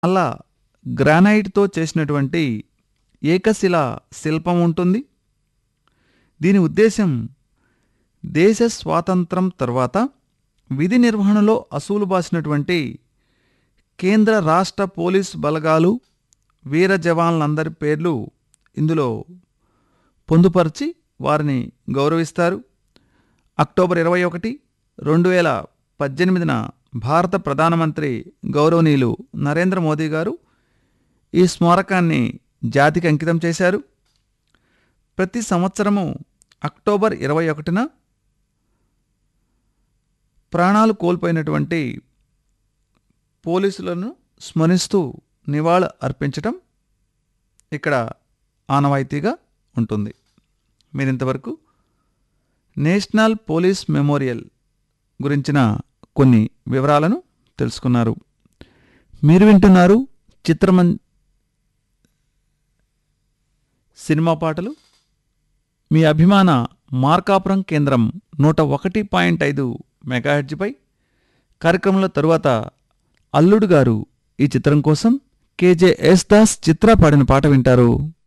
అలా గ్రానైట్తో చేసినటువంటి ఏకశిల శిల్పం ఉంటుంది దీని ఉద్దేశం దేశ స్వాతంత్రం తర్వాత విధి నిర్వహణలో అసూలు బాసినటువంటి కేంద్ర రాష్ట్ర పోలీస్ బలగాలు వీర జవాన్లందరి పేర్లు ఇందులో పొందుపరిచి వారిని గౌరవిస్తారు అక్టోబర్ ఇరవై ఒకటి రెండు వేల పద్దెనిమిదిన భారత ప్రధానమంత్రి గౌరవనీయులు నరేంద్ర మోదీ గారు ఈ స్మారకాన్ని జాతికి అంకితం చేశారు ప్రతి సంవత్సరము అక్టోబర్ ఇరవై ఒకటిన ప్రాణాలు కోల్పోయినటువంటి పోలీసులను స్మరిస్తూ నివాళ అర్పించటం ఇక్కడ ఆనవాయితీగా ఉంటుంది మీరింతవరకు నేషనల్ పోలీస్ మెమోరియల్ గురించిన కొన్ని వివరాలను తెలుసుకున్నారు మీరు వింటున్నారు చిత్రమన్ సినిమా పాటలు మీ అభిమాన మార్కాపురం కేంద్రం నూట ఒకటి పాయింట్ ఐదు మెగాహెడ్జ్పై కార్యక్రమంలో తరువాత అల్లుడు గారు ఈ చిత్రం కోసం కేజే ఎస్ దాస్ చిత్ర పాడిన పాట వింటారు